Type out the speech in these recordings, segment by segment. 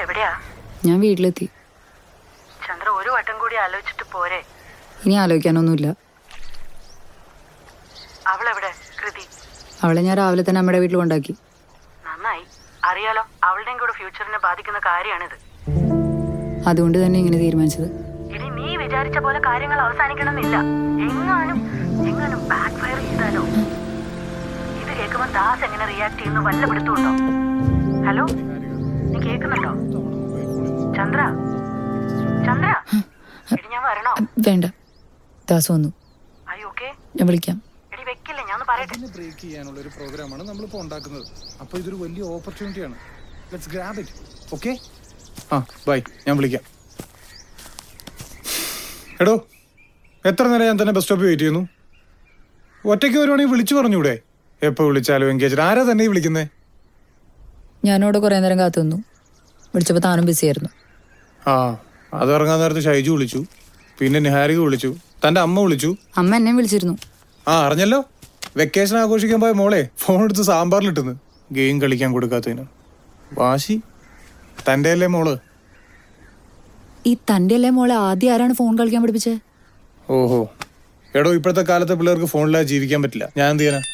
എവിടെയാ ഞാൻ വീട്ടിലെത്തി ചന്ദ്ര ഒരു വട്ടം കൂടി ആലോചിച്ചിട്ട് പോരെ ഇനി ആലോചിക്കാനൊന്നുമില്ല അവളെവിടെ കൃതി അവളെ ഞാൻ രാവിലെ തന്നെ അമ്മയുടെ വീട്ടിൽ കൊണ്ടാക്കി നന്നായി അറിയാലോ അവളുടെയും കൂടെ ഫ്യൂച്ചറിനെ ബാധിക്കുന്ന കാര്യമാണിത് അതുകൊണ്ട് തന്നെ ഇങ്ങനെ തീരുമാനിച്ചത് ഇനി നീ വിചാരിച്ച പോലെ കാര്യങ്ങൾ അവസാനിക്കണമെന്നില്ല എങ്ങാനും എങ്ങാനും ബാക്ക് ഫയർ ചെയ്താലോ ഇത് കേൾക്കുമ്പോ ദാസ് എങ്ങനെ റിയാക്ട് ചെയ്യുന്നു വല്ല പിടുത്തുണ്ടോ ഹലോ നീ കേൾക്കുന്നുണ്ടോ ചന്ദ്ര ചന്ദ്ര എടി ഞാൻ വരണോ വേണ്ട ദാസ് വന്നു ഐ ഓക്കെ ഞാൻ വിളിക്കാം എടി വെക്കില്ലേ ഞാൻ ഒന്ന് പറയട്ടെ ബ്രേക്ക് ചെയ്യാനുള്ള ഒരു പ്രോഗ്രാമാണ് നമ്മളിപ്പോൾ ഉണ്ടാക്കുന്നത് അപ്പോൾ ഇതൊരു വലിയ ഓപ്പർച്യൂണിറ്റിയാണ് ലെറ്റ്സ് ഗ്രാബ് ഇറ്റ് ഓക്കെ ആ ബൈ ഞാൻ വിളിക്കാം എടോ എത്ര നേരം ഞാൻ തന്നെ ബസ് സ്റ്റോപ്പിൽ വെയിറ്റ് ചെയ്യുന്നു ഒറ്റയ്ക്ക് വരുവാണെങ്കിൽ വിളിച്ചു പറഞ്ഞൂടെ എപ്പോൾ വിളിച്ചാലും എൻഗേജ് ആരാ തന്നെ ഈ വിളിക്കുന്നേ ഞാനവിടെ കുറേ നേരം കാത്തു നിന്നു വിളിച്ചപ്പോൾ താനും ബിസി ആയിരുന്നു ആ അത് ഇറങ്ങാൻ നേരത്ത് ഷൈജു വിളിച്ചു പിന്നെ നിഹാരിക വിളിച്ചു തൻ്റെ അമ്മ വിളിച്ചു അമ്മ എന്നെ വിളിച്ചിരുന്നു ആ അറിഞ്ഞല്ലോ വെക്കേഷൻ ആഘോഷിക്കാൻ പോയ മോളെ ഫോൺ എടുത്ത് സാമ്പാറിലിട്ടുന്നു ഗെയിം കളിക്കാൻ കൊടുക്കാത്തതിന് വാശി തൻ്റെ അല്ലേ മോള് ഈ തൻ്റെ അല്ലേ മോളെ ആദ്യം ആരാണ് ഫോൺ കളിക്കാൻ പഠിപ്പിച്ചത് ഓഹോ എടോ ഇപ്പോഴത്തെ കാലത്തെ പിള്ളേർക്ക് ഫോണില്ലാതെ ജീവിക്കാൻ പറ്റില്ല ഞാൻ എന്ത് ചെയ്യാനാ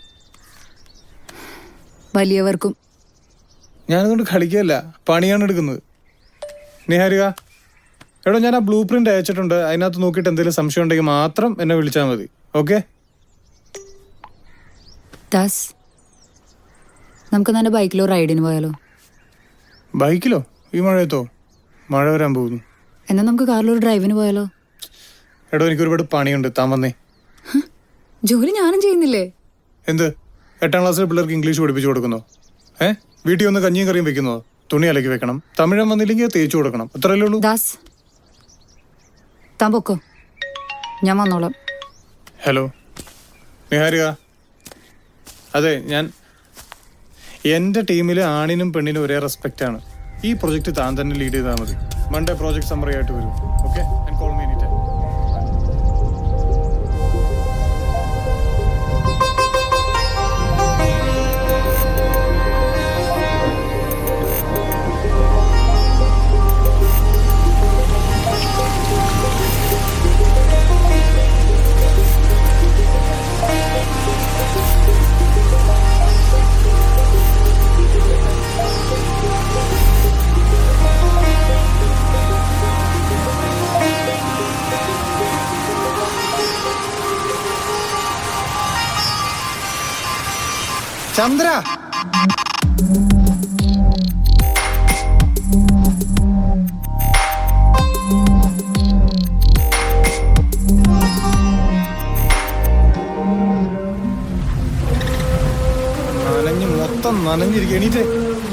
വലിയവർക്കും ഞാനതുകൊണ്ട് കളിക്കുകയല്ല പണിയാണ് എടുക്കുന്നത് നിഹാരിക എടോ ഞാൻ ആ ബ്ലൂ പ്രിന്റ് അയച്ചിട്ടുണ്ട് അതിനകത്ത് നോക്കിയിട്ട് എന്തെങ്കിലും സംശയം ഉണ്ടെങ്കിൽ മാത്രം എന്നെ വിളിച്ചാൽ മതി ഓക്കെ ദാസ് നമുക്ക് തന്നെ ബൈക്കിലോ റൈഡിന് പോയാലോ ബൈക്കിലോ ഈ മഴയത്തോ മഴ വരാൻ പോകുന്നു എന്നാൽ നമുക്ക് കാറിലൊരു ഡ്രൈവിന് പോയാലോ എടോ എനിക്ക് ഒരുപാട് പണിയുണ്ട് താൻ വന്നേ ജോലി ഞാനും ചെയ്യുന്നില്ലേ എന്ത് എട്ടാം ക്ലാസ്സിലെ പിള്ളേർക്ക് ഇംഗ്ലീഷ് പഠിപ്പിച്ചു കൊടുക്കുന്നോ ഏ വീട്ടിൽ ഒന്ന് കഞ്ഞിയും കറിയും വെക്കുന്നോ തുണി അലക്കി വെക്കണം തമിഴം വന്നില്ലെങ്കിൽ തേച്ചു കൊടുക്കണം അത്രയല്ലേ ഉള്ളൂ ദാസ് താൻ പൊക്കോ ഞാൻ വന്നോളാം ഹലോ നിഹാരിക അതെ ഞാൻ എൻ്റെ ടീമിൽ ആണിനും പെണ്ണിനും ഒരേ റെസ്പെക്റ്റ് ആണ് ഈ പ്രൊജക്റ്റ് താൻ തന്നെ ലീഡ് ചെയ്താൽ മതി മൺഡേ പ്രോജക്ട് സമ്മറി ആയിട്ട് വരും okay call me any time Chandra നനഞ്ഞ് മൊത്തം നനഞ്ഞിരിക്കുക എണീറ്റേ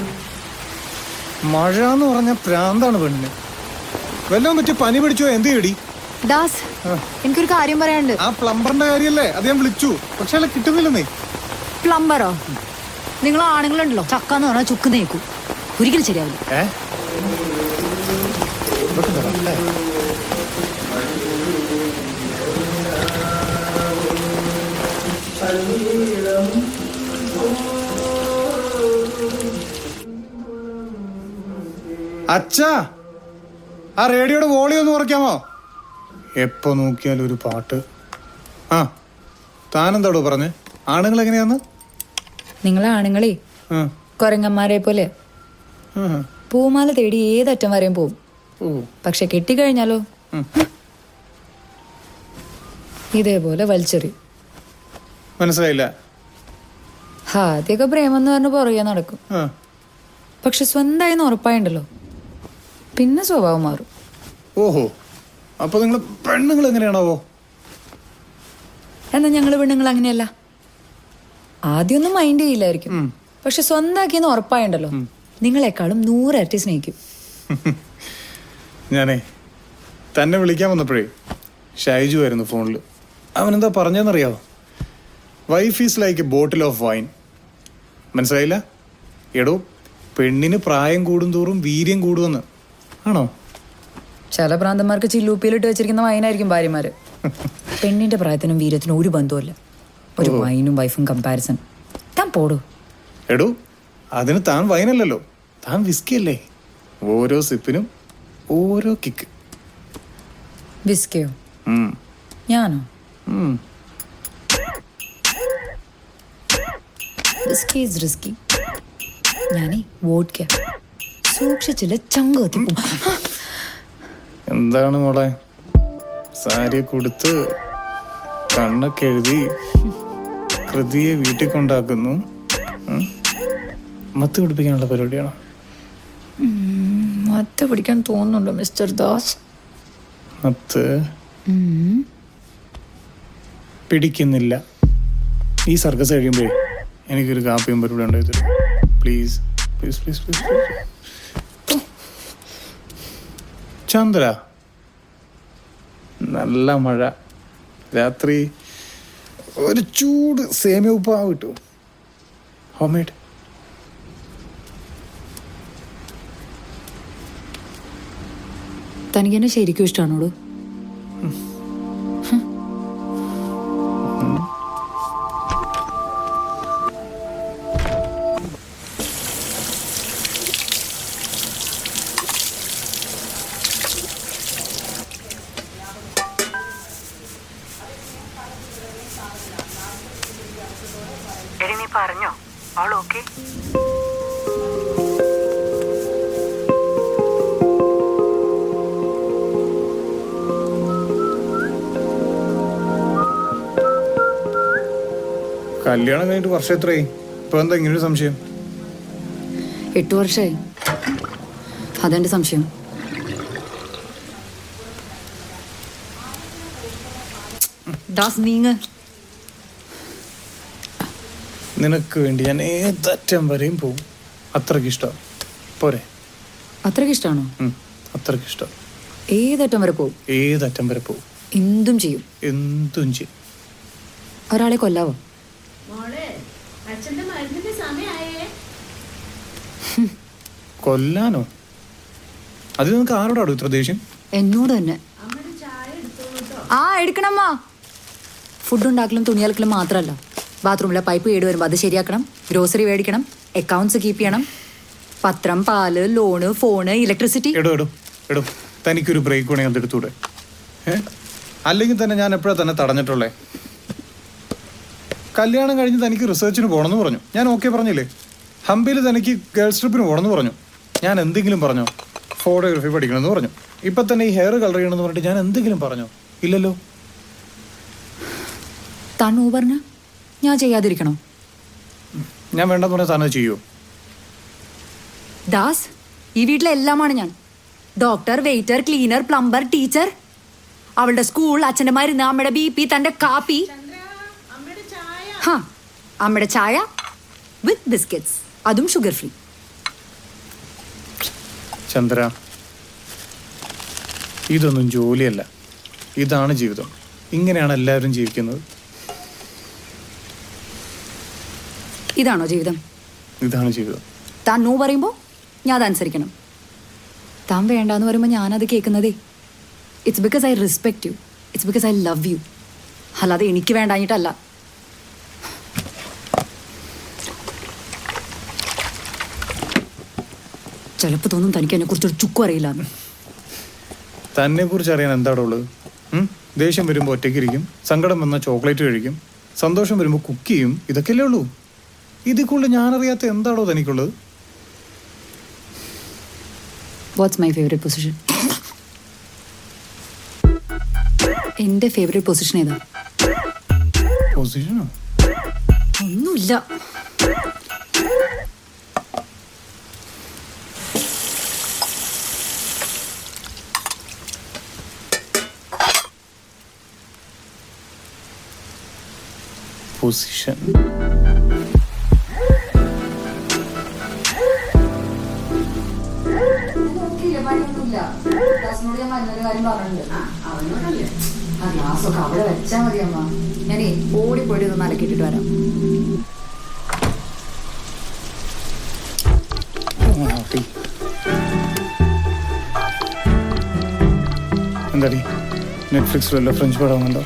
മഴ എന്ന് പറഞ്ഞ പ്രാന്താണ് പെണ്ണിന് വല്ലതും പറ്റി പനി പിടിച്ചോ എന്ത് ചെടി ദാസ് എനിക്കൊരു കാര്യം പറയാനുണ്ട് ആ പ്ലംബറിന്റെ കാര്യല്ലേ അത് ഞാൻ വിളിച്ചു പക്ഷെ അയാളെ കിട്ടുന്നില്ലെന്നേ പ്ലംബറോ നിങ്ങൾ ആണുങ്ങളുണ്ടല്ലോ ചക്ക എന്ന് പറഞ്ഞാൽ ചുക്ക് നീക്കും ഒരിക്കലും ശരിയാവില്ല ഏ ഇതൊക്കെ തരാം. അച്ഛാ ആ റേഡിയോയുടെ വോളി ഒന്ന് കുറയ്ക്കാമോ എപ്പോ നോക്കിയാലും ഒരു പാട്ട് ആ താനെന്താടോ പറഞ്ഞേ ആണുങ്ങൾ എങ്ങനെയാന്ന് നിങ്ങൾ ആണുങ്ങളെ ആ, കുരങ്ങന്മാരെ പോലെ ആ, പൂമാല തേടി ഏതറ്റം വരെയും പോവും ഓ പക്ഷെ കെട്ടിക്കഴിഞ്ഞാലോ ഉം. ഇതേപോലെ വലിച്ചെറിയും മനസ്സിലായില്ല ആദ്യമൊക്കെ പ്രേമം എന്ന് പറഞ്ഞ് പുറകെ നടക്കും ആ പക്ഷെ സ്വന്തമായിന്ന് ഉറപ്പായുണ്ടല്ലോ പിന്നെ സ്വഭാവം മാറും ഓഹോ അപ്പൊ നിങ്ങൾ പെണ്ണുങ്ങൾ എങ്ങനെയാണാവോ എന്നാ ഞങ്ങൾ പെണ്ണുങ്ങൾ അങ്ങനെയല്ല ആദ്യമൊന്നും മൈൻഡ് ചെയ്യില്ലായിരിക്കും പക്ഷെ സ്വന്തമാക്കിയെന്ന് ഉറപ്പായുണ്ടല്ലോ നിങ്ങളെക്കാളും നൂറിരട്ടി സ്നേഹിക്കും ഞാനേ തന്നെ വിളിക്കാൻ വന്നപ്പോഴേ ഷൈജു ആയിരുന്നു ഫോണിൽ അവനെന്താ പറഞ്ഞതെന്നറിയാവോ wife is like a bottle of wine മനസ്സിലായില്ല എടോ പെണ്ണിന് പ്രായം കൂടുന്തോറും വീര്യം കൂടുമെന്ന് ആണോ ചില പ്രാന്തന്മാർക്ക് ചില്ലൂപ്പിയിലിട്ട് വെച്ചിരിക്കുന്ന വൈനായിരിക്കും ഭാര്യമാര് പെണ്ണിന്റെ പ്രായത്തിനും വീരത്തിനും ഒരു ബന്ധവുമില്ല ഒരു വൈനും വൈഫും കമ്പാരിസൺ താൻ പോടൂ എടോ അതിന് താൻ വൈനല്ലല്ലോ താൻ വിസ്കി അല്ലേ ഓരോ സിപ്പിനും ഓരോ കിക്ക് വിസ്കയോ ഞാനോ റിസ്കി ഈസ് റിസ്കി ഞാനേ വോട്ട്ക്ക സൂക്ഷിച്ചില്ല ചങ്ക് കത്തിപ്പോ എന്താണ് മോളെ സാരി കൊടുത്ത് കണ്ണൊക്കെ എഴുതി കൃതിയെ വീട്ടിൽ കൊണ്ടാക്കുന്നു ഉം? മത്ത് പിടിപ്പിക്കാനുള്ള പരിപാടിയാണോ മത്ത പിടിക്കാൻ തോന്നുന്നുണ്ടോ മിസ്റ്റർ ദാസ് മത്ത് പിടിക്കുന്നില്ല ഈ സർക്കസ് കഴിയുമ്പോഴേ എനിക്കൊരു കാപ്പിയും പരിപാടി ഉണ്ടായി തരും please please please please Chandra നല്ല മഴ രാത്രി ഒരു ചൂട് സേമിയ ഉപ്പാവ് കിട്ടും ഹോംമേഡ് തനിക്ക് എന്നെ ശരിക്കും ഇഷ്ടമാണോടോ എടി നീ പറഞ്ഞോ അവൾ ഓക്കെ കല്യാണം കഴിഞ്ഞിട്ട് വർഷം എത്രയായി ഇപ്പൊ എന്താ ഇങ്ങനൊരു സംശയം എട്ടു വർഷമായി അതെന്റെ സംശയം ദാസ് നീങ്ങ് നിനക്ക് വേണ്ടി ഞാൻ ഏതറ്റം വരെയും പോകും അത്രയ്ക്ക് ഇഷ്ടം പോരെ അത്രയ്ക്ക് ഇഷ്ടമാണോ ഉം, അത്രയ്ക്ക് ഇഷ്ടം ഏതറ്റം വരെ പോകും ഏതറ്റം വരെ പോകും എന്തും ചെയ്യും എന്തും ചെയ്യും ഒരാളെ കൊല്ലാവോ മോളെ അച്ഛന്റെ മരുന്നിന്റെ സമയായേ കൊല്ലാനോ അത് നിനക്ക് ആരോടാടോ ഇത്ര ദേഷ്യം എന്നോട് തന്നെ അമ്മയുടെ ചായ എടുത്തോളൂ കേട്ടോ ആ എടുക്കണമ്മാ ഫുഡ് ഉണ്ടാക്കലും തുണിയലക്കലും മാത്രമല്ല ബാത്റൂമിലെ പൈപ്പ് കേട് വരുമ്പോൾ അത് ശരിയാക്കണം ഗ്രോസറി മേടിക്കണം അക്കൗണ്ട്സ് കീപ്പ് ചെയ്യണം പത്രം പാല് ലോണ് ഫോണ് ഇലക്ട്രിസിറ്റി എടോ എടോ എടോ തനിക്കൊരു ബ്രേക്ക് വേണമെങ്കിൽ അതെടുത്തൂടെ ഏ അല്ലെങ്കിൽ തന്നെ ഞാൻ എപ്പോഴാ തന്നെ തടഞ്ഞിട്ടുള്ളേ കല്യാണം കഴിഞ്ഞ് തനിക്ക് റിസർച്ചിന് പോകണമെന്ന് പറഞ്ഞു ഞാൻ ഓക്കെ പറഞ്ഞില്ലേ ഹംപിയിൽ തനിക്ക് ഗേൾസ് ട്രിപ്പിന് പോകണമെന്ന് പറഞ്ഞു ഞാൻ എന്തെങ്കിലും പറഞ്ഞോ ഫോട്ടോഗ്രാഫി പഠിക്കണമെന്ന് പറഞ്ഞു ഇപ്പൊ തന്നെ ഈ ഹെയർ കളർ ചെയ്യണമെന്ന് പറഞ്ഞിട്ട് ഞാൻ എന്തെങ്കിലും പറഞ്ഞോ ഇല്ലല്ലോ തണ്ണു പറഞ്ഞ ഞാൻ ചെയ്യാതിരിക്കണോ ഞാൻ വേണ്ടെന്ന് പറഞ്ഞാൽ താനത് ചെയ്യുമോ ദാസ് ഈ വീട്ടിലെ എല്ലാമാണ് ഞാൻ doctor waiter cleaner plumber teacher അവളുടെ സ്കൂൾ അച്ഛൻ്റെ മരുന്ന് അമ്മയുടെ ബി പി തന്റെ കാപ്പി ചന്ദ്ര അമ്മയുടെ ചായ ഹാ അമ്മയുടെ ചായ വിത്ത് ബിസ്ക്കറ്റ്സ് അതും ഷുഗർ ഫ്രീ ചന്ദ്ര ഇതൊന്നും ജോലിയല്ല ഇതാണ് ജീവിതം ഇങ്ങനെയാണ് എല്ലാവരും ജീവിക്കുന്നത് ഇതാണോ ജീവിതം ഇതാണ് ജീവിതം താൻ നോ പറയുമ്പോൾ ഞാൻ അതനുസരിക്കണം താൻ വേണ്ടാന്ന് പറയുമ്പോൾ ഞാനത് കേൾക്കുന്നതേ it's because I respect you it's because I love you അല്ലാതെ എനിക്ക് വേണ്ടാഞ്ഞിട്ടല്ല ചിലപ്പോൾ തോന്നും തനിക്ക് എന്നെ കുറിച്ചൊരു ചുക്കും അറിയില്ല തന്നെ കുറിച്ച് അറിയാൻ എന്താടോ ഉള്ളത് ഉം? ദേഷ്യം വരുമ്പോൾ ഒറ്റയ്ക്കിരിക്കും സങ്കടം വന്നാൽ ചോക്ലേറ്റ് കഴിക്കും സന്തോഷം വരുമ്പോൾ കുക്ക് ചെയ്യും ഇതൊക്കെയല്ലേ ഉള്ളൂ ഇതിൽ കൂടുതൽ ഞാനറിയാത്ത എന്താടോ തനിക്കുള്ളത് വാട്ട്സ് മൈ ഫേവറേറ്റ് പൊസിഷൻ എൻ്റെ ഫേവറേറ്റ് പൊസിഷൻ ഏതാ പൊസിഷനോ ഒന്നുമില്ല പൊസിഷൻ അവനോടല്ലേ ആ ഗ്ലാസ്സൊക്കെ അവിടെ വെച്ചാ മതി അമ്മ ഞാനേ ഓടിപ്പോയിട്ട് ഇതൊന്ന് അലക്കിട്ടിട്ട് വരാം എന്താടി നെറ്റ്ഫ്ലിക്സ് വല്ല ഫ്രഞ്ച് പടമുണ്ടോ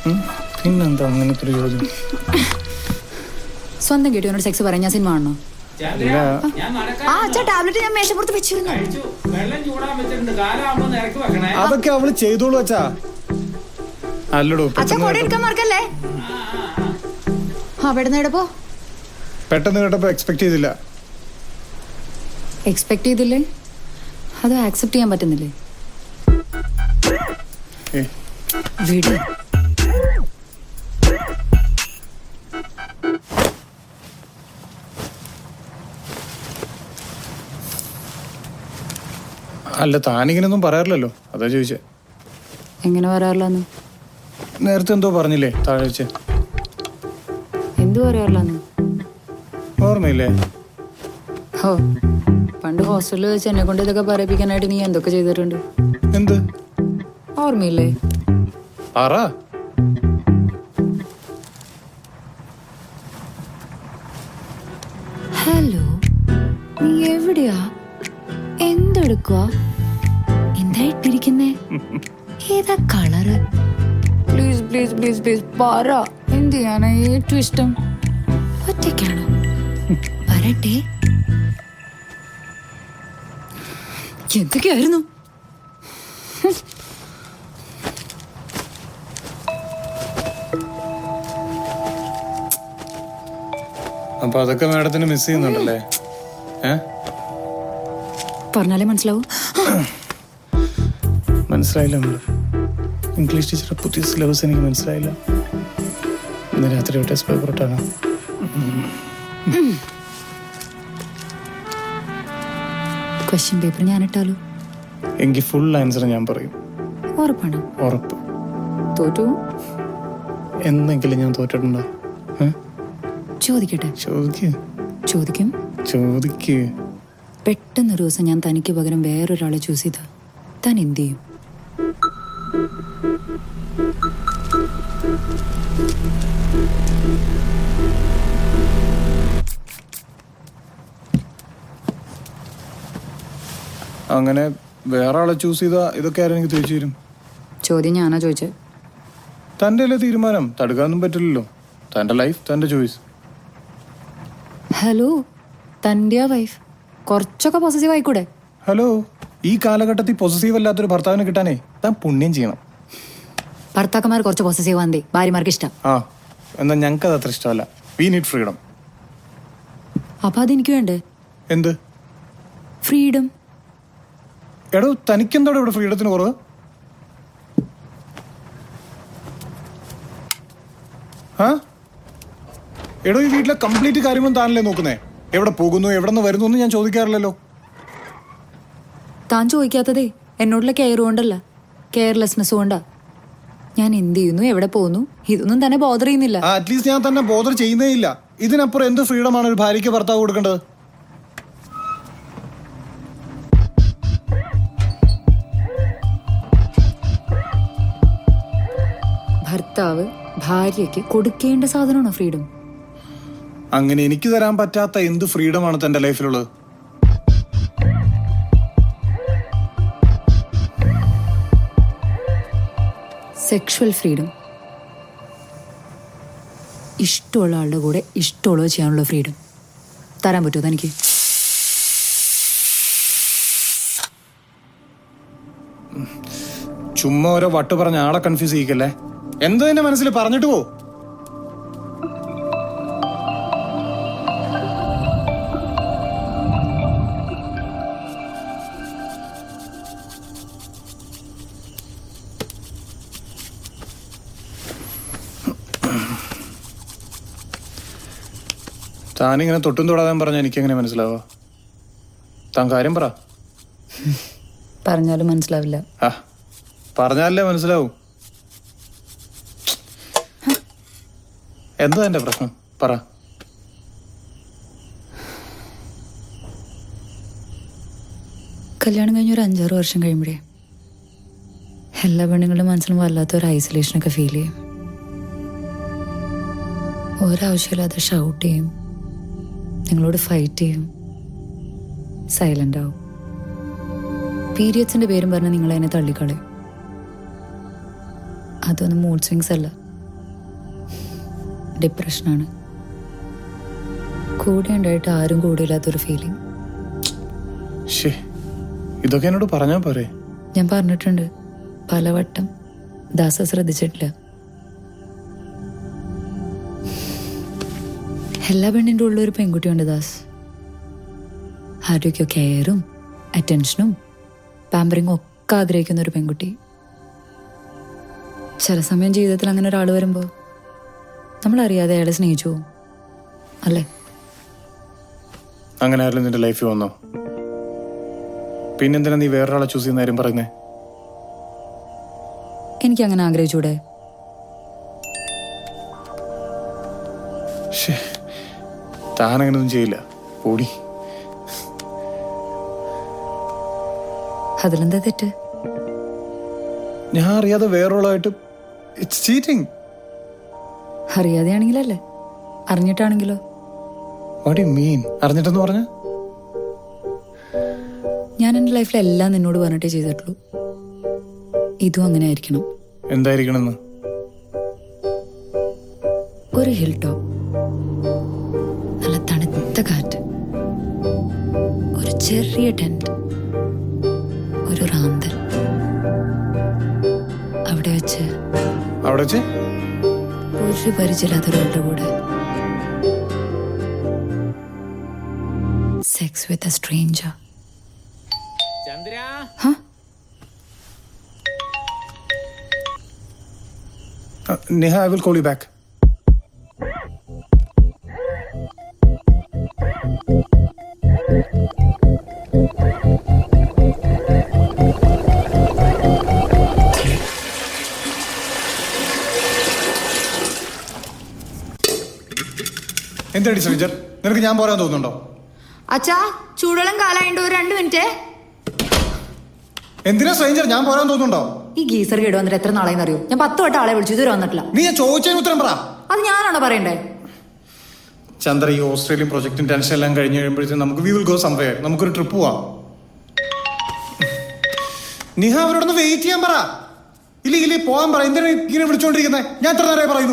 പിന്നെന്താ അങ്ങനത്തെ ഒരു ചോദ്യം സ്വന്തം കേട്ടു എന്നോട് സെക്സ് പറയാൻ ഞാൻ സിനിമ കാണണോ ഇല്ല ഞാൻ നടക്കാൻ ആ അച്ഛാ ടാബ്ലറ്റ് ഞാൻ മേശപ്പുറത്ത് വെച്ചിരുന്നു കഴിച്ചു വെള്ളം ചൂടാൻ വെച്ചിട്ടുണ്ട് കാലാകുമ്പോ ഇറക്കി വെക്കണേ അതൊക്കെ അവള് ചെയ്തോളൂ അച്ഛാ അല്ലടോ അച്ഛാ പെട്ടെന്ന് കൊട കേട്ടപ്പോ- എടുക്കാൻ മറക്കല്ലേ അവിടെ നിന്ന് പോ പെട്ടെന്ന് കേട്ടപ്പോ എക്സ്പെക്ട് ചെയ്തില്ല എക്സ്പെക്ട് ചെയ്തില്ലേ അത് ആക്സെപ്റ്റ് ചെയ്യാൻ പറ്റുന്നില്ലേ ഏ വിട് അല്ല താനിങ്ങനൊന്നും പറയാറില്ലല്ലോ അതാ ചോദിച്ചേ എങ്ങനെ വരാറില്ലെന്ന് നേരത്തെ എന്തോ പറഞ്ഞില്ലേ താഴെ വെച്ച് എന്തു പറയാറില്ലെന്ന് ഓർമ്മയില്ലേ ഹോ പണ്ട് ഹോസ്റ്റലിൽ വെച്ച് എന്നെ കൊണ്ട് ഇതൊക്കെ പറയിപ്പിക്കാനായിട്ട് നീ എന്തൊക്കെ ചെയ്തിട്ടുണ്ട് എന്ത് ഓർമ്മയില്ലേ പറ ഹലോ നീ എവിടെയാ എന്തെടുക്കുക എന്താ ഇട്ടിരിക്കുന്നേ ഏതാ colour please please please please പറ എന്ത് ചെയ്യാനാ ഏറ്റവും ഇഷ്ടം ഒറ്റയ്ക്കാണോ വരട്ടെ എന്തൊക്കെയായിരുന്നു അപ്പൊ അതൊക്കെ മാഡത്തിന് മിസ് ചെയ്യുന്നുണ്ടല്ലേ ഏ പറഞ്ഞാലേ മനസ്സിലാവൂ മനസ്സിലായില്ല നമ്മള് ഇംഗ്ലീഷ് ടീച്ചറെ പുതിയ സിലബസ് എനിക്ക് മനസ്സിലായില്ല ഇന്ന് രാത്രി ടെസ്റ്റ് പേപ്പർ ഇട്ടാണ് ക്വസ്റ്റ്യൻ പേപ്പർ ഞാനിട്ടാലോ എങ്കിൽ ഫുൾ ആൻസർ ഞാൻ പറയും ഉറപ്പാണ് ഉറപ്പ് തോറ്റു എന്നെങ്കിലും ഞാൻ തോറ്റിട്ടുണ്ടോ ഏ? ചോദിക്കട്ടെ ചോദിക്ക് ചോദിക്കും ചോദിക്ക് പെട്ടെന്ന് ഒരു ദിവസം ഞാൻ തനിക്ക് പകരം വേറൊരാളെ ചൂസ് ചെയ്ത താൻ എന്ത് ചെയ്യും അങ്ങനെ വേറെ ആളെ ചൂസ് ചെയ്താ ഇതൊക്കെ ആരും എനിക്ക് തിരിച്ചു തരും ചോദ്യം ഞാനാ ചോദിച്ചത് തൻ്റെ അല്ലേ തീരുമാനം തടുക്കാനൊന്നും പറ്റില്ലല്ലോ തൻ്റെ ലൈഫ് തൻ്റെ ചോയ്സ് ഹലോ തൻ്റെ വൈഫ് കുറച്ചൊക്കെ പോസസീവ് ആയിക്കൂടെ ഹലോ ഈ കാലഘട്ടത്തിൽ പൊസസീവ് അല്ലാത്തൊരു ഭർത്താവിനെ കിട്ടാനേ താൻ പുണ്യം ചെയ്യണം ഭർത്താക്കന്മാർ കുറച്ച് പോസസീവ് ആന്തേ ഭാര്യമാർക്ക് ഇഷ്ടം ആ എന്നാൽ ഞങ്ങൾക്ക് അത് അത്ര ഇഷ്ടമല്ല വി നീഡ് ഫ്രീഡം അപ്പൊ അതെനിക്ക് വേണ്ടേ എന്ത് ഫ്രീഡം എടോ തനിക്കെന്തോടെ ഇവിടെ ഫ്രീഡത്തിന് കുറവ് ആ എടോ ഈ വീട്ടിലെ കംപ്ലീറ്റ് കാര്യങ്ങളും താനല്ലേ നോക്കുന്നേ എവിടെ പോകുന്നു എവിടെ നിന്ന് വരുന്നു എന്ന് ഞാൻ ചോദിക്കാറില്ലല്ലോ താൻ ചോദിക്കാത്തതേ എന്നോടുള്ള കെയർ കൊണ്ടല്ല കെയർലെസ്നെസ് കൊണ്ടാ ഞാൻ എന്ത് ചെയ്യുന്നു എവിടെ പോകുന്നു ഇതൊന്നും തന്നെ ബോധർ ചെയ്യുന്നില്ല ആ അറ്റ്ലീസ്റ്റ് ഞാൻ തന്നെ ബോധർ ചെയ്യുന്നേ ഇല്ല ഇതിനപ്പുറം എന്ത് ഫ്രീഡമാണ് ഒരു ഭാര്യയ്ക്ക് ഭർത്താവ് കൊടുക്കേണ്ടത് ഭർത്താവ് ഭാര്യയ്ക്ക് കൊടുക്കേണ്ട സാധനമാണോ ഫ്രീഡം അങ്ങനെ എനിക്ക് തരാൻ പറ്റാത്ത എന്ത് ഫ്രീഡമാണ് തന്റെ ലൈഫിലുള്ളത് സെക്ഷുവൽ ഫ്രീഡം ഇഷ്ടമുള്ള ആളുടെ കൂടെ ഇഷ്ടമുള്ളത് ചെയ്യാനുള്ള ഫ്രീഡം തരാൻ പറ്റുമോ തനിക്ക് ചുമ്മാ ഓരോ വട്ട് പറഞ്ഞ ആളെ കൺഫ്യൂസ് ചെയ്യിക്കല്ലേ എന്തോ എന്റെ മനസ്സിൽ പറഞ്ഞിട്ട് പോ താനിങ്ങനെ തൊട്ടും തൊടാതെ പറഞ്ഞ എനിക്കെങ്ങനെ മനസ്സിലാവുക താൻ കാര്യം പറ പറഞ്ഞാലും മനസ്സിലാവില്ല ആ പറഞ്ഞാലേ മനസ്സിലാവും എന്താ എന്റെ പ്രശ്നം പറ കല്യാണം കഴിഞ്ഞ ഒരു അഞ്ചാറ് വർഷം കഴിയുമ്പോഴേ എല്ലാ പെണ്ണുങ്ങളുടെ മനസ്സിലും വല്ലാത്തൊരു ഐസൊലേഷനൊക്കെ ഫീൽ ചെയ്യും ഒരാവശ്യമില്ലാതെ ഷൗട്ട് ചെയ്യും നിങ്ങളോട് ഫൈറ്റ് ചെയ്യും സൈലന്റ് ആവും പീരിയഡ്സിന്റെ പേരും പറഞ്ഞ് നിങ്ങൾ അതിനെ തള്ളിക്കളയും അതൊന്നും മൂഡ് സ്വിങ്സ് അല്ല ഡിപ്രഷനാണ് കൂടെ ഉണ്ടായിട്ട് ആരും കൂടിയില്ലാത്തൊരു ഫീലിംഗ് ഷേ ഇതൊക്കെ എന്നോട് പറഞ്ഞാ പോരെ ഞാൻ പറഞ്ഞിട്ടുണ്ട് പലവട്ടം ദാസ ശ്രദ്ധിച്ചിട്ടില്ല എല്ലാ പെണ്ണിൻ്റെ ഉള്ളിൽ ഒരു പെൺകുട്ടിയുണ്ട് ദാസ് ആരോഗ്യ കെയറും അറ്റൻഷനും പാമ്പറിങ്ങും ഒക്കെ ആഗ്രഹിക്കുന്ന ഒരു പെൺകുട്ടി ചില സമയം ജീവിതത്തിൽ അങ്ങനെ ഒരാൾ വരുമ്പോൾ നമ്മളറിയാതെ അയാളെ സ്നേഹിച്ചു പോകും അല്ലേ അങ്ങനെ ആരെങ്കിലും നിന്റെ ലൈഫിൽ വന്നോ പിന്നെന്തിനാ നീ വേറൊരാളെ ചൂസ് ചെയ്യുന്ന കാര്യം പറയുന്നേ എനിക്ക് അങ്ങനെ ആഗ്രഹിച്ചൂടെ ഷേ താൻ അങ്ങനെയൊന്നും ചെയ്യില്ല പൊടി അതിലെന്താ തെറ്റ് ഞാൻ അറിയാതെ വേറൊരാളായിട്ട് ഇറ്റ്സ് ചീറ്റിംഗ് അറിയാതെയാണെങ്കിലല്ലേ അറിഞ്ഞിട്ടാണെങ്കിലോ വാട്ട് യു മീൻ അറിഞ്ഞിട്ടെന്ന് പറഞ്ഞ ഞാൻ എൻ്റെ ലൈഫിൽ എല്ലാം നിന്നോട് പറഞ്ഞിട്ടേ ചെയ്തിട്ടുള്ളൂ ഇതും അങ്ങനെ ആയിരിക്കണം എന്തായിരിക്കണമെന്ന് ഒരു ഹിൽ ടോപ്പ് നല്ല തണുത്ത കാറ്റ് ഒരു ചെറിയ ടെന്റ് ഒരു റാന്തൽ അവിടെ വെച്ച് അവിടെ വെച്ച് ഒരു പരിചയമില്ലാത്തൊരാളുടെ കൂടെ sex with a stranger Chandra Niha I will call you back എന്താടി ശ്രീജർ നിനക്ക് ഞാൻ പോരാൻ തോന്നുന്നുണ്ടോ അച്ഛാ ചൂടുവെള്ളം കാലായിട്ട് ഒരു രണ്ട് മിനിറ്റ് എന്തിനാ സ്ട്രേഞ്ചർ ഞാൻ പോരാൻ തോന്നുന്നുണ്ടോ ഈ ഗീസർ കേട് വന്നിട്ട് എത്ര നാളെന്ന് അറിയോ ഞാൻ പത്ത് വട്ടം ആളെ വിളിച്ചു ഇതുവരെ വന്നിട്ടില്ല നീ ഞാൻ ചോദിച്ചതിന് ഉത്തരം പറ അത് ഞാനാണോ പറയണ്ടേ ചന്ദ്ര ഈ ഓസ്ട്രേലിയൻ പ്രൊജക്ടും ടെൻഷൻ എല്ലാം കഴിഞ്ഞ് കഴിയുമ്പോഴത്തേക്കും നമുക്ക് വി വിൽ ഗോ സംവെയർ നമുക്കൊരു ട്രിപ്പ് പോവാം നിഹ അവരോടൊന്ന് വെയിറ്റ് ചെയ്യാൻ പറ ഇല്ല ഇല്ല പോകാൻ പറ എന്തിനാ ഇങ്ങനെ വിളിച്ചോണ്ടിരിക്കുന്നത് ഞാൻ എത്ര നേരമായി പറയുന്നു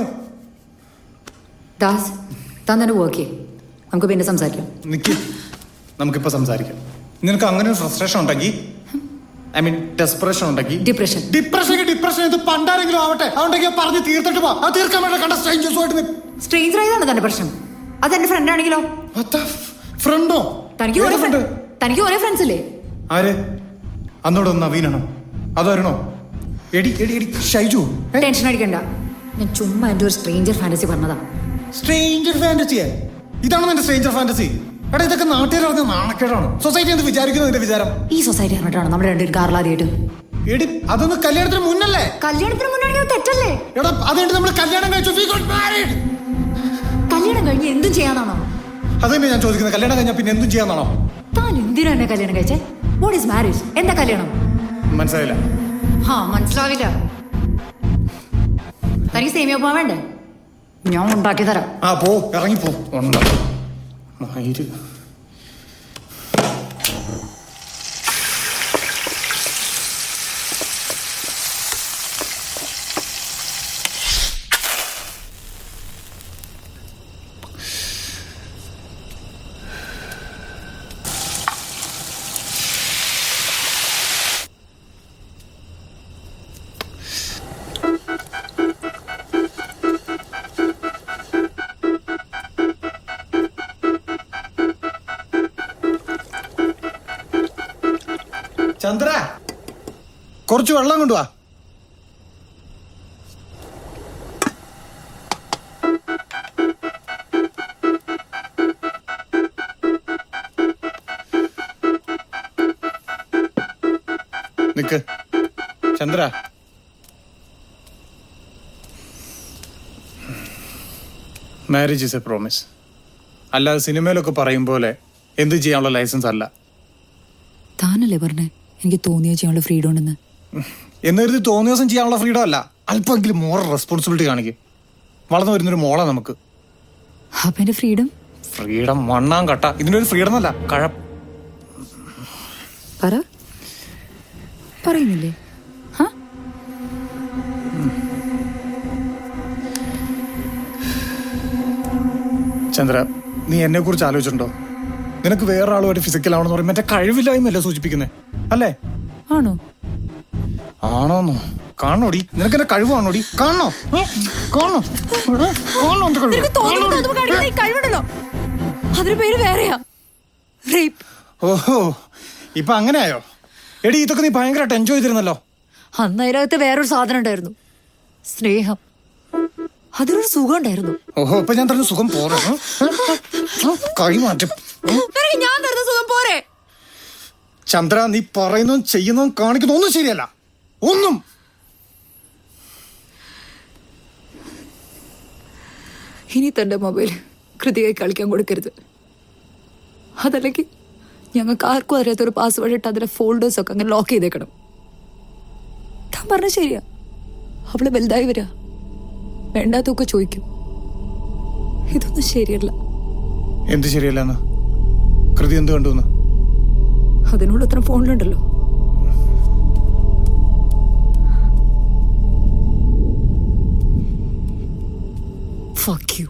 ദാസ് താൻ തന്നെ വർക്ക് ചെയ്യും നമുക്ക് പിന്നെ സംസാരിക്കാം നിക്ക് നമുക്കിപ്പോ സംസാരിക്കാം നിനക്ക് അങ്ങനെ ഒരു ഫ്രസ്ട്രേഷൻ ഉണ്ടെങ്കിൽ ഐ മീൻ ഡെസ്പറേഷൻ ഉണ്ടെങ്കിൽ ഡിപ്രഷൻ ഡിപ്രഷൻ ഡിപ്രഷൻ ഇത് പണ്ടാരെങ്കിലും ആവട്ടെ അതുണ്ടെങ്കിൽ പറഞ്ഞ് തീർത്തിട്ട് പോ അത് തീർക്കാൻ വേണ്ട കണ്ട സ്ട്രേഞ്ചേഴ്സുമായിട്ട് സ്ട്രേഞ്ചർ ആയതാണ് തന്റെ പ്രശ്നം അത് എന്റെ ഫ്രണ്ട് ആണെങ്കിലോ ഫ്രണ്ടോ തനിക്ക് കുറെ ഫ്രണ്ട് തനിക്ക് കുറെ ഫ്രണ്ട്സ് ഇല്ലേ ആര് അന്നോട് നവീനാണോ അതാരണോ എടി എടി എടി ഷൈജു ടെൻഷൻ അടിക്കണ്ട ഞാൻ ചുമ്മാ എന്റെ ഒരു സ്ട്രേഞ്ചർ ഫാന്റസി പറഞ്ഞതാ സ്ട്രേഞ്ചർ ഫാന്റസിയെ ഇതാണോ നിന്റെ സ്ട്രേഞ്ചർ ഫാന്റസി എടാ ഇതൊക്കെ നാട്ടുകാർ പറഞ്ഞ നാണക്കേടാണ് സൊസൈറ്റി എന്ത് വിചാരിക്കുന്നു നിന്റെ വിചാരം ഈ സൊസൈറ്റി പറഞ്ഞിട്ടാണ് നമ്മുടെ രണ്ടുപേരും കാറിലാദ്യമായിട്ട് എടി അതൊന്ന് കല്യാണത്തിന് മുന്നല്ലേ കല്യാണത്തിന് മുന്നാണെങ്കിൽ അത് തെറ്റല്ലേ എടാ അതുകൊണ്ട് നമ്മൾ കല്യാണം കഴിച്ചു we got married. കല്യാണം കഴിഞ്ഞ് എന്തും ചെയ്യാന്നാണോ അത് തന്നെ ഞാൻ ചോദിക്കുന്നത് കല്യാണം കഴിഞ്ഞാൽ പിന്നെ എന്തും ചെയ്യാന്നാണോ താൻ എന്തിനാ എന്നെ കല്യാണം കഴിച്ചേ വാട്ട് ഈസ് മാരേജ് എന്താ കല്യാണം മനസ്സിലായില്ല ഹാ മനസ്സിലാവില്ല തനിക്ക് സേമിയ ഉപ്പുമാ വേണ്ടേ ഞാൻ ഉണ്ടാക്കി തരാം ആ പോ ഇറങ്ങിപ്പോ ഉണ്ടോ മയില്. ചന്ദ്ര കുറച്ച് വെള്ളം കൊണ്ടുവാ നിക്ക് Chandra marriage is a promise അല്ലാതെ സിനിമയിലൊക്കെ പറയും പോലെ എന്ത് ചെയ്യാനുള്ള ലൈസൻസ് അല്ല താനല്ലേ പറഞ്ഞേ എനിക്ക് തോന്നിയ ചെയ്യാനുള്ള ഫ്രീഡം ഉണ്ടെന്ന് എന്ന് കരുതി തോന്നിയ ദിവസം ചെയ്യാനുള്ള ഫ്രീഡം അല്ല അല്പമെങ്കിലും മോറൽ റെസ്പോൺസിബിലിറ്റി കാണിക്കും വളർന്നു വരുന്നൊരു മോളാ നമുക്ക് അപ്പൊ എന്റെ ഫ്രീഡം ഫ്രീഡം വണ്ണാൻ കട്ട ഇതിന്റെ ഒരു ഫ്രീഡം എന്നല്ല കഴ പറ പറയുന്നില്ലേ ഹാ ചന്ദ്ര നീ എന്നെ കുറിച്ച് ആലോചിച്ചിട്ടുണ്ടോ നിനക്ക് വേറെ ആളുമായിട്ട് ഫിസിക്കൽ ആവണമെന്ന് പറയും മറ്റേ കഴിവില്ലായ്മയല്ലേ സൂചിപ്പിക്കുന്നത് അല്ലേ ആണോ ആണോന്നോ കാണണോടി നിനക്ക് എന്റെ കഴിവാണോടി കാണണോ ഏ? കാണണോ എടാ, കാണണോ എന്റെ കഴിവ്? നിനക്ക് തോന്നുന്നു കാണണോടി? തോന്നുമ്പോ കാണിക്കുന്ന ഈ കഴിവുണ്ടല്ലോ അതിന് പേര് വേറെയാ റേപ്പ് ഓഹോ ഇപ്പൊ അങ്ങനെയായോ എടി ഇതൊക്കെ നീ ഭയങ്കരമായിട്ട് എൻജോയ് ചെയ്തിരുന്നല്ലോ അന്ന് അതിനകത്ത് വേറൊരു സാധനം ഉണ്ടായിരുന്നു സ്നേഹം അതിനൊരു സുഖം ഉണ്ടായിരുന്നു ഓഹോ ഇപ്പൊ ഞാൻ തരുന്ന സുഖം പോരെ ഏ? ഏ? കൈ മാറ്റും ഏ? നിനക്ക് ഞാൻ തരുന്ന സുഖം പോരെ ചന്ദ്ര നീ പറയുന്നതും ചെയ്യുന്നതും കാണിക്കുന്നതും ഒന്നും ശരിയല്ല ഒന്നും ഇനി തന്റെ മൊബൈൽ കൃതിയായി കളിക്കാൻ കൊടുക്കരുത് അതല്ലെങ്കിൽ ഞങ്ങൾക്ക് ആർക്കും അറിയാത്തൊരു പാസ്വേഡ് ഇട്ട് അതിലെ ഫോൾഡേഴ്സ് ഒക്കെ അങ്ങനെ ലോക്ക് ചെയ്തേക്കണം താൻ പറഞ്ഞ ശരിയാ അവള് വലുതായി വരാ വേണ്ടാത്തൊക്കെ ചോദിക്കും ഇതൊന്നും ശരിയല്ല എന്ത് ശരിയല്ലെന്ന് കൃതി എന്ത് കണ്ടു അതിനോട് അത്ര ഫോണിലുണ്ടല്ലോ Fuck you.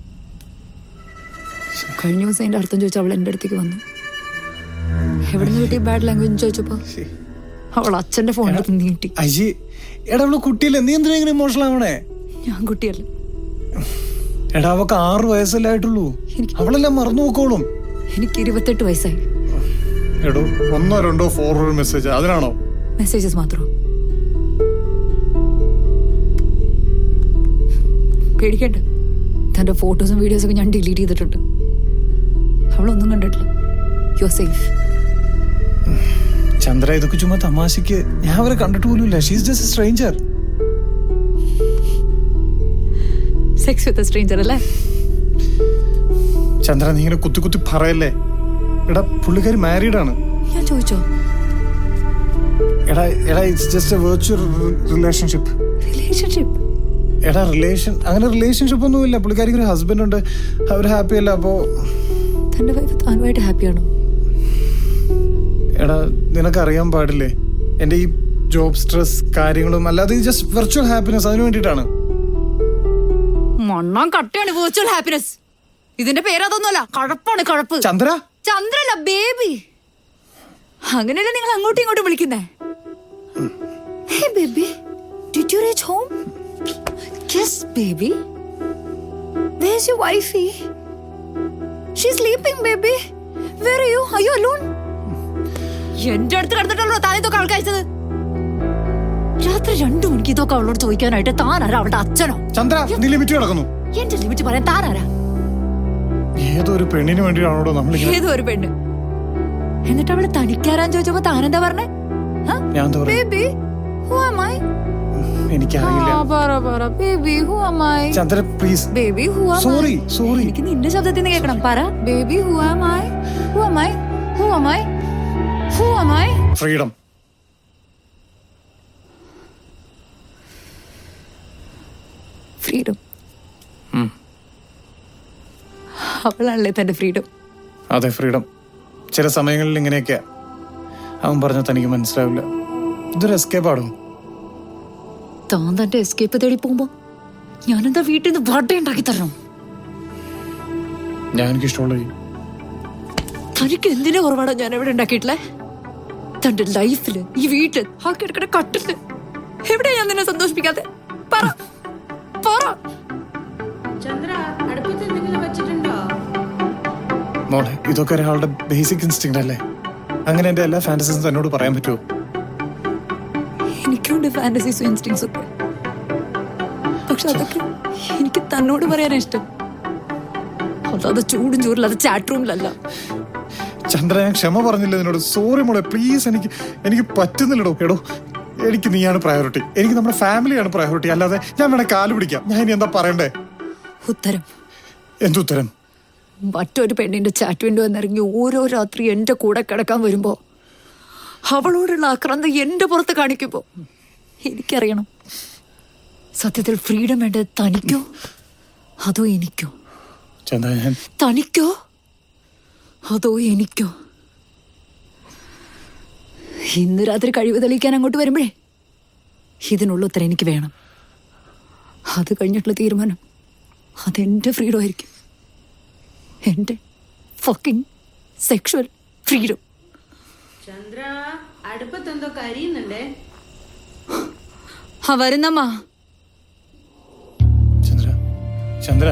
കഴിഞ്ഞ ദിവസം അതിന്റെ അർത്ഥം ചോദിച്ചു അവൾ എൻ്റെ അടുത്തേക്ക് വന്നു എവിടെ നിന്ന് കിട്ടിയ ബാഡ് ലാംഗ്വേജ് ചോദിച്ചപ്പോ അവൾ അച്ഛന്റെ ഫോണിൽ നീട്ടി അജി എടാ അവള് കുട്ടിയല്ലേ നീ എന്തിനാ ഇങ്ങനെ ഇമോഷണൽ ആവണേ ഞാൻ കുട്ടിയല്ല എടാ അവക്ക് ആറ് വയസ്സല്ലേ ആയിട്ടുള്ളൂ എനിക്ക് അവളെല്ലാം മറന്നു നോക്കോളും എനിക്ക് ഇരുപത്തെട്ട് വയസ്സായി എടോ ഒന്നോ രണ്ടോ ഫോർവേഡ് മെസ്സേജ് അതിനാണോ മെസ്സേജസ് മാത്രം പേടിക്കണ്ട തന്റെ ഫോട്ടോസും വീഡിയോസും ഒക്കെ ഞാൻ ഡിലീറ്റ് ചെയ്തിട്ടുണ്ട് അവളൊന്നും കണ്ടിട്ടില്ല യു സേഫ് ചന്ദ്ര ഇതൊക്കെ ചുമ്മാ തമാശക്ക് ഞാൻ അവരെ കണ്ടിട്ട് പോലുമില്ല she's just stranger sex with stranger അല്ലേ ചന്ദ്ര നീ ഇങ്ങനെ കുത്തി കുത്തി പറയല്ലേ എടാ പുള്ളിക്കാരി മാരീഡ് ആണ് ഞാൻ ചോദിച്ചോ എടാ എടാ it's just a virtual relationship relationship എടാ റിലേഷൻ അങ്ങനെ റിലേഷൻഷിപ്പ് ഒന്നുമില്ല പുള്ളിക്കാരിക്ക് ഒരു ഹസ്ബൻഡ് ഉണ്ട് അവർ ഹാപ്പി അല്ല അപ്പോ തന്റെ വൈഫ് താനുമായിട്ട് ഹാപ്പിയാണോ എടാ നിനക്ക് അറിയാൻ പാടില്ലേ എന്റെ ഈ ജോബ് സ്ട്രെസ് കാര്യങ്ങളും അല്ലാതെ ജസ്റ്റ് വെർച്വൽ ഹാപ്പിനെസ് അതിനു വേണ്ടിയിട്ടാണ് മണ്ണാൻ കട്ടയാണ് വെർച്വൽ ഹാപ്പിനെസ് ഇതിന്റെ പേരതൊന്നുമല്ല കഴപ്പാണ് കഴപ്പ് ചന്ദ്ര ചന്ദ്രല്ല ബേബി അങ്ങനെയല്ലേ നിങ്ങൾ അങ്ങോട്ടും ഇങ്ങോട്ടും വിളിക്കുന്നേ hey baby did you reach home yes baby where's your wifey she sleeping baby where you are you alone എന്റെ അടുത്ത് കിടന്നിട്ടല്ലോ താൻ ഇതൊക്കെ അവൾ കഴിച്ചത് രാത്രി രണ്ടു മണിക്ക് ഇതൊക്കെ അവളോട് ചോദിക്കാനായിട്ട് താനാരാ അവളുടെ അച്ഛനോ ചന്ദ്ര നീ ലിമിറ്റ് കിടക്കുന്നു എന്റെ ലിമിറ്റ് പറയാൻ താനാരാ ഏതൊരു പെണ്ണിന് വേണ്ടിയാണോ നമ്മളിങ്ങനെ ഏതോ ഒരു പെണ്ണ് എന്നിട്ട് അവള് തനിക്കാരാൻ ചോദിച്ചപ്പോ താനെന്താ പറഞ്ഞേ ഞാൻ എന്താ പറയാ ബേബി ഹു ആം ഐ എനിക്കറിയില്ല പറ പറ baby who am I Chandra please baby who am Sorry, sorry. എനിക്ക് നിന്റെ ശബ്ദത്തിൽ നിന്ന് കേൾക്കണം പറ baby who am I who am I who am I who am I freedom freedom അവളാണല്ലേ തന്റെ ഫ്രീഡം അതെ ഫ്രീഡം ചില സമയങ്ങളിൽ ഇങ്ങനെയൊക്കെയാ അവൻ പറഞ്ഞ തനിക്ക് മനസ്സിലാവില്ല ഇതൊരു എസ്കേപ്പ് ആടും താൻ തന്റെ എസ്കേപ്പ് തേടി പോകുമ്പോ ഞാനെന്താ വീട്ടിൽ നിന്ന് വട ഉണ്ടാക്കി തരണം ഞാൻ എനിക്ക് ഇഷ്ടമുള്ള ചെയ്യും. തനിക്ക് എന്തിനു കുറവാണ് ഞാൻ എവിടെ ഉണ്ടാക്കിയിട്ടില്ലേ തന്റെ ലൈഫില് ഈ വീട്ടില് ആ കിടക്കണ കട്ടില് എവിടെയാ ഞാൻ നിന്നെ സന്തോഷിപ്പിക്കാതെ പറ പറ ചന്ദ്ര അടുപ്പത്ത് എന്തെങ്കിലും വെച്ചിട്ടുണ്ടോ മോളെ ഇതൊക്കെ ഒരാളുടെ ബേസിക് ഇൻസ്റ്റിങ് അല്ലേ അങ്ങനെ എന്റെ എല്ലാ ഫാന്റസീസും തന്നോട് പറയാൻ പറ്റുമോ എനിക്കുണ്ട് ഫാന്റസീസും ഇൻസ്റ്റിങ്സ് ഒക്കെ പക്ഷെ അതൊക്കെ എനിക്ക് തന്നോട് പറയാനാ ഇഷ്ടം അല്ലാതെ ചൂടും ചൂരില്ലാതെ ചാറ്റ് റൂമിലല്ല ചന്ദ്ര ഞാൻ ക്ഷമ പറഞ്ഞില്ല നിന്നോട് സോറി മോളെ പ്ലീസ് എനിക്ക് എനിക്ക് പറ്റുന്നില്ലടോ എടോ എനിക്ക് നീയാണ് പ്രയോറിറ്റി എനിക്ക് നമ്മുടെ ഫാമിലിയാണ് പ്രയോറിറ്റി അല്ലാതെ ഞാൻ വേണേ കാല് പിടിക്കാം ഞാൻ ഇനി എന്താ പറയണ്ടേ ഉത്തരം എന്തുത്തരം മറ്റൊരു പെണ്ണിന്റെ ചാറ്റ് വിൻഡോ എന്നിറങ്ങി ഓരോ രാത്രി എന്റെ കൂടെ കിടക്കാൻ വരുമ്പോ അവളോടുള്ള ആക്രാന്തം എന്റെ പുറത്ത് കാണിക്കുമ്പോ എനിക്കറിയണം സത്യത്തിൽ ഫ്രീഡം വേണ്ടത് തനിക്കോ അതോ എനിക്കോ ചന്ദ്ര ഞാൻ തനിക്കോ അതോ എനിക്കോ ഇന്ന് രാത്രി കഴിവ് തെളിയിക്കാൻ അങ്ങോട്ട് വരുമ്പോഴേ ഇതിനുള്ള ഉത്തരം എനിക്ക് വേണം അത് കഴിഞ്ഞിട്ടുള്ള തീരുമാനം അതെന്റെ ഫ്രീഡം ആയിരിക്കും എന്റെ ഫക്കിംഗ് സെക്ഷുവൽ ഫ്രീഡം ചന്ദ്ര അടുപ്പത്തെന്തോ കരിയുന്നുണ്ടേ ആ വരുന്നമ്മ ചന്ദ്ര ചന്ദ്ര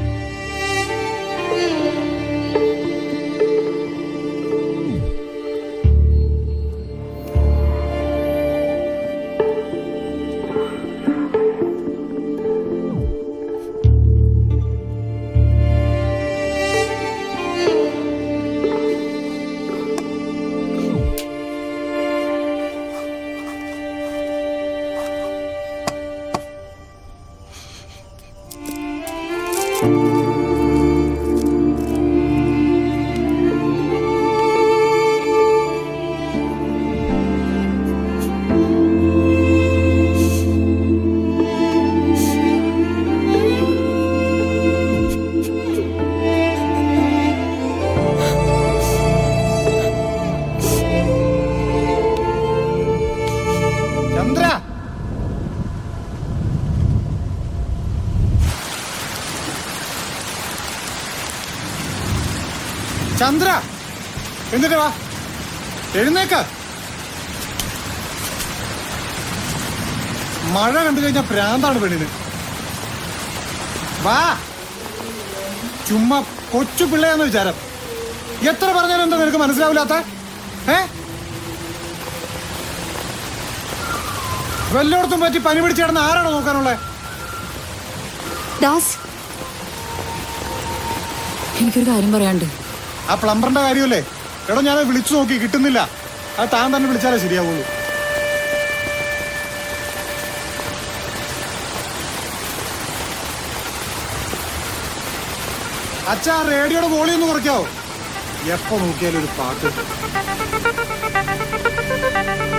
ചന്ദ്ര ചന്ദ്ര എന്നിട്ട് വാ എഴുന്നേക്ക മഴ കണ്ടു കഴിഞ്ഞാൽ പ്രാന്താണ് പെണ്ണിന് വാ ചുമ്മാ കൊച്ചു പിള്ളയാന്ന് വിചാരം എത്ര പറഞ്ഞാലും എന്താ നിനക്ക് മനസ്സിലാവില്ലാത്ത ഏ വല്ലോടത്തും പറ്റി പനി പിടിച്ച് കിടന്ന് ആരാണോ നോക്കാനുള്ളത് ദാസ് എനിക്കൊരു കാര്യം പറയാണ്ട് ആ പ്ലംബറിന്റെ കാര്യമല്ലേ എടോ ഞാൻ വിളിച്ചു നോക്കി കിട്ടുന്നില്ല അത് താൻ തന്നെ വിളിച്ചാലേ ശരിയാവുള്ളൂ അച്ഛാ റേഡിയോയുടെ വോളിയം ഒന്ന് കുറയ്ക്കാവോ എപ്പോ നോക്കിയാലും ഒരു പാട്ട്